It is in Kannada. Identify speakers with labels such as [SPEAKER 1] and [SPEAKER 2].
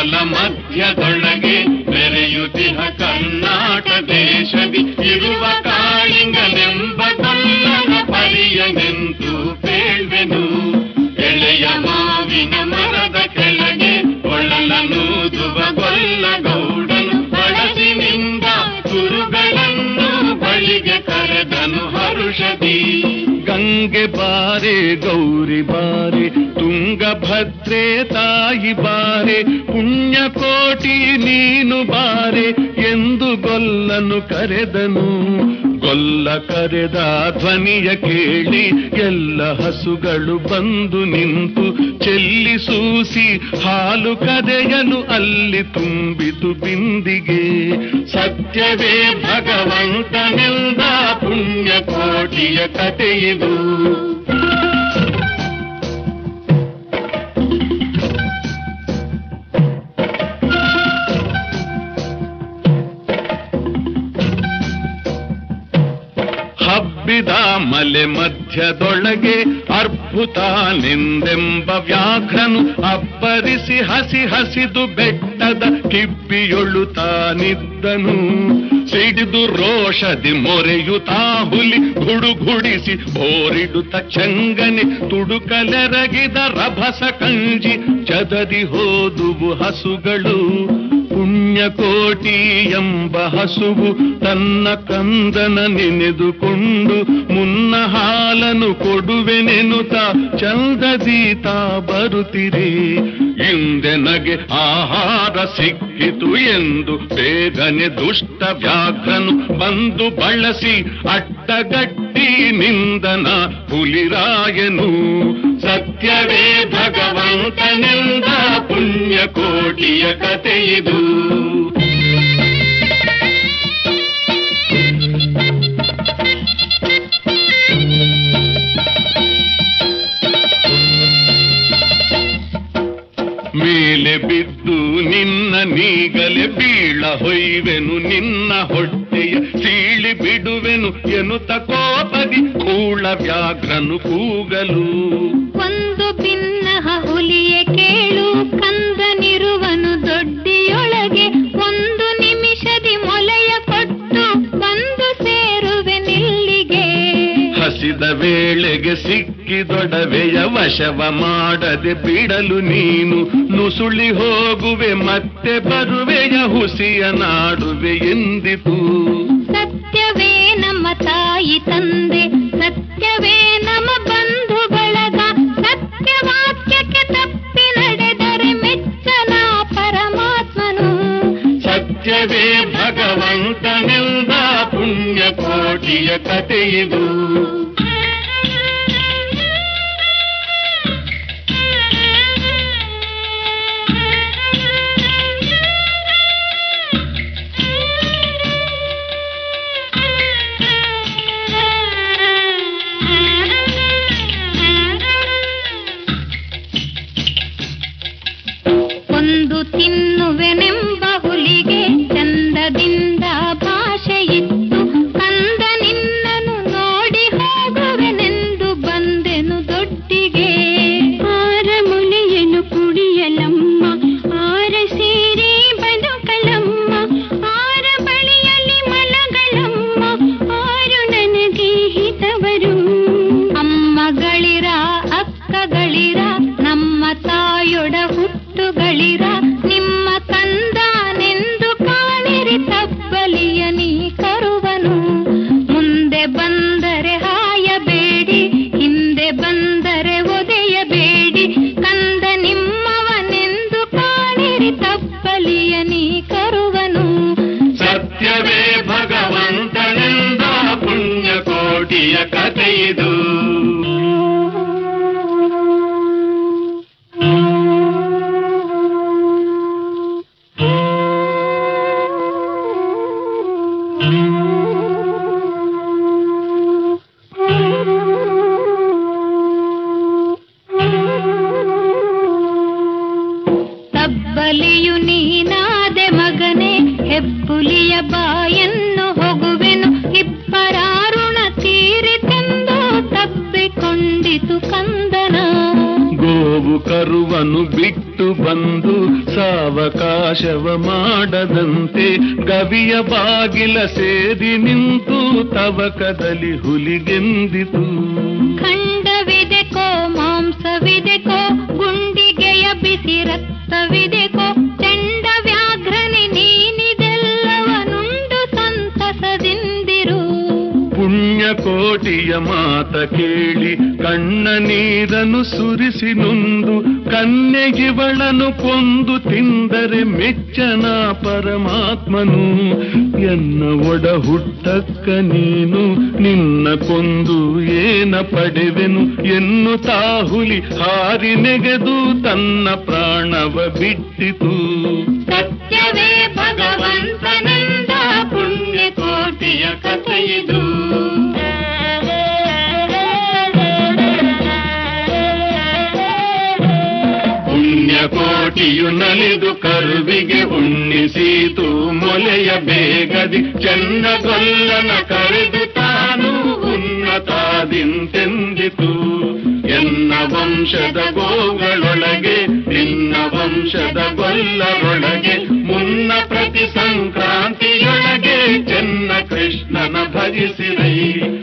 [SPEAKER 1] ಕಡಲ ಮಧ್ಯದೊಳಗೆ ಬೆರೆಯುತ್ತಿಹ ಕರ್ನಾಟ ದೇಶದಿ ಇರುವ ಕಾಳಿಂಗನೆಂಬ ಗೊಲ್ಲನ ಪರಿಯನೆಂದು ಬೇಳ್ವೆನು ಎಳೆಯ ಮಾವಿನ ಮರದ ಕೆಳಗೆ ಒಳಲನೂದುವ ಗೊಲ್ಲ ಗೌಡನು ಬಳಸಿನಿಂದ ಕುರುಗಳನ್ನು ಬಳಿಗೆ ಕರೆದನು ಹರುಷದಿ
[SPEAKER 2] ಗಂಗೆ ಬಾರೆ ಗೌರಿ ಬಾರೆ ತುಂಗಭದ್ರೆ ತಾಯಿ ಬಾರೆ ಪುಣ್ಯಕೋಟಿ ನೀನು ಬಾರೆ ಎಂದು ಗೊಲ್ಲನು ಕರೆದನು ಗೊಲ್ಲ ಕರೆದ ಧ್ವನಿಯ ಕೇಳಿ ಎಲ್ಲ ಹಸುಗಳು ಬಂದು ನಿಂತು ಚೆಲ್ಲಿ ಸೂಸಿ ಹಾಲು ಕದೆಯಲು ಅಲ್ಲಿ ತುಂಬಿತು ಬಿಂದಿಗೆ
[SPEAKER 1] ಸತ್ಯವೇ ಭಗವಂತನೆಲ್ದ ಪುಣ್ಯಕೋಟಿಯ ಕಥೆಯಿದು
[SPEAKER 2] ಹಬ್ಬಿದ ಮಲೆ ಮಧ್ಯದೊಳಗೆ ಅರ್ಭುತಾನೆಂದೆಂಬ ವ್ಯಾಘ್ರನು ಅಬ್ಬರಿಸಿ ಹಸಿ ಹಸಿದು ಬೆಟ್ಟದ ಕಿಬ್ಬಿಯೊಳು ತಾನಿದ್ದನು ಸಿಡಿದು ರೋಷದಿ ಮೊರೆಯುತ್ತಾ ಹುಲಿ ಗುಡುಗುಡಿಸಿ ಬೋರಿಡುತ್ತ ಚಂಗನೆ ತುಡುಕಲೆರಗಿದ ರಭಸ ಕಂಜಿ ಚದರಿ ಹೋದುವು ಹಸುಗಳು ಪುಣ್ಯಕೋಟಿ ಎಂಬ ಹಸುವು ತನ್ನ ಕಂದನ ನೆನೆದುಕೊಂಡು ಮುನ್ನ ಹಾಲನು ಕೊಡುವೆನೆನುತ ಚಂದದೀತ ಬರುತ್ತಿರೆ ಹಿಂದೆ ನಗೆ ಆಹಾರ ಸಿಕ್ಕಿತು ಎಂದು ಬೇಗನೆ ದುಷ್ಟ ವ್ಯಾಘ್ರನು ಬಂದು ಬಳಸಿ ಅಡ್ಡಗಟ್ಟಿ ನಿಂದನ ಹುಲಿರಾಯನು
[SPEAKER 1] ಸತ್ಯವೇ ಭಗವಂತನೆಂದ ಪುಣ್ಯಕೋಟಿಯ ಕಥೆಯಿದು
[SPEAKER 2] ಮೇಲೆ ಬಿದ್ದು ನಿನ್ನ ನೀಗಲೆ ಬೀಳ ಹೊಯ್ವೆನು ನಿನ್ನ ಹೊಟ್ಟೆಯ ಸೀಳಿ ಬಿಡುವೆನು ಎನ್ನುತ್ತ ಕೋಪದಿ ಕೂಳ ವ್ಯಾಘ್ರನು ಕೂಗಲು
[SPEAKER 3] ಒಂದು ಭಿನ್ನಹ ಹುಲಿಯ ಕೇಳು ಕಂದನಿರುವನು ದೊಡ್ಡಿಯೊಳಗೆ ಒಂದು ನಿಮಿಷದಿ ಮೊಲೆಯ ಕೊಟ್ಟು ಬಂದು ಸೇರುವೆ ನಿಲ್ಲಿಗೆ
[SPEAKER 2] ಹಸಿದ ವೇಳೆಗೆ ಸಿಕ್ಕಿದೊಡವೆಯ ವಶವ ಮಾಡದೆ ಬಿಡಲು ನೀನು ನುಸುಳಿ ಹೋಗುವೆ ಮತ್ತೆ ಬರುವೆಯ ಹುಸಿಯ ನಾಡುವೆ ಎಂದಿತು
[SPEAKER 3] ಸತ್ಯವೇ ನಮ್ಮ ತಾಯಿ ತಂದೆ ಸತ್ಯವೇ ನಮ್ಮ ಬಂಧು ಬಳಗ ಸತ್ಯವಾಕ್ಯಕ್ಕೆ ತಪ್ಪಿ ನಡೆದರೆ ಮೆಚ್ಚನ ಪರಮಾತ್ಮನು
[SPEAKER 1] ಸತ್ಯವೇ ಭಗವಂತನೆಲ್ದ ಪುಣ್ಯಕೋಟಿಯ ಕಥೆಯಿದು
[SPEAKER 3] ಒಂದು ತಿನ್ನುವೆನೆಂಬ ಹುಲಿಗೆ ಚಂದದಿಂದ ಭಾಷೆಯಿತ್ತು ಕಂದ ನಿನ್ನನು ನೋಡಿ ಹೋಗುವೆನೆಂದು ಬಂದೆನು ದೊಡ್ಡಿಗೆ ಆರ ಮುಲಿಯನು ಕುಡಿಯಲಮ್ಮ ಆರ ಸೇರಿ ಬದುಕಲಮ್ಮ ಆರ ಬಳಿಯಲ್ಲಿ ಮಲಗಳಮ್ಮ ಆರು ನನಗೆ ಹಿತವರು ಅಮ್ಮಗಳಿರ ಅಕ್ಕಗಳಿರ ನಮ್ಮ ತಾಯೊಡ ಹುಟ್ಟುಗಳಿರ ನಿಮ್ಮ ಕಂದನೆಂದು ಕಾಣಿರಿ ತಬ್ಬಲಿಯ ನೀ ಕರುವನು ಮುಂದೆ ಬಂದರೆ ಹಾಯಬೇಡಿ ಹಿಂದೆ ಬಂದರೆ ಒದೆಯಬೇಡಿ ಕಂದ ನಿಮ್ಮವನೆಂದು ಕಾಣಿರಿ ತಬ್ಬಲಿಯ ನೀ ಕರುವನು
[SPEAKER 1] ಸತ್ಯವೇ ಭಗವಂತನೆಂದ ಪುಣ್ಯಕೋಟಿಯ ಕಥೆಯಿದು
[SPEAKER 3] ತಬ್ಬಲಿಯು ನೀನಾದೆ ಮಗನೇ ಹೆಬ್ಬುಲಿಯ ಬಾಯನ್ನು ಹೊಗುವೆನು ಇಬ್ಬರಾರುಣ ತೀರಿತೆಂದು ತಬ್ಬಿಕೊಂಡಿತು ಕಂದನ
[SPEAKER 2] ಗೋವು ಸಾವು ಕರುವನು ಬಿಟ್ಟು ಬಂದು ಸಾವಕಾಶವ ಮಾಡದಂತೆ ಗವಿಯ ಬಾಗಿಲ ಸೇರಿ ನಿಂತು ತವಕದಲ್ಲಿ ಹುಲಿಗೆಂದಿತು
[SPEAKER 3] ಖಂಡವಿದೆಕೋ ಮಾಂಸವಿದೆಕೋ ಗುಂಡಿಗೆಯ ಬಿಸಿ ರಕ್ತವಿದೆಕೋ ಚಂಡ ವ್ಯಾಘ್ರನೆ ನೀನಿದೆಲ್ಲವನುಂಡು ಸಂತಸದಿಂದಿರು
[SPEAKER 2] ಪುಣ್ಯಕೋಟಿಯ ಮಾತ ಕೇಳಿ ಕಣ್ಣ ನೀರನ್ನು ಸುರಿಸಿ ನೊಂದು ಕನ್ಯೆಗಿವಳನು ಕೊಂದು ತಿಂದರೆ ಮೆಚ್ಚನ ಪರಮಾತ್ಮನು ಎನ್ನ ಒಡ ಹುಟ್ಟಕ್ಕ ನೀನು ನಿನ್ನ ಕೊಂದು ಏನ ಪಡೆವೆನು ಎನ್ನು ತಾಹುಲಿ ಹಾರಿ ನೆಗೆದು ತನ್ನ ಪ್ರಾಣವ ಬಿಟ್ಟಿತು
[SPEAKER 3] ಸತ್ಯವೇ ಭಗವಂತನೆಂದ ಪುಣ್ಯಕೋಟಿಯ ಕಥೆಯಿದು
[SPEAKER 1] ಪುಣ್ಯಕೋಟಿಯು ನಲಿದು ಕರುವಿಗೆ ಉಣ್ಣಿಸೀತು ಮೊಲೆಯ ಬೇಗದಿ ಚನ್ನಗೊಲ್ಲನ ಕರೆದು ತಾನು ಉನ್ನತಾದಿಂತೆಂದಿತು ಎನ್ನ ವಂಶದ ಗೋಗಳೊಳಗೆ ನಿನ್ನ ವಂಶದ ಗೊಲ್ಲರೊಳಗೆ ಮುನ್ನ ಪ್ರತಿ ಸಂಕ್ರಾಂತಿಯೊಳಗೆ ಚೆನ್ನ ಕೃಷ್ಣನ ಭಜಿಸಿರೈ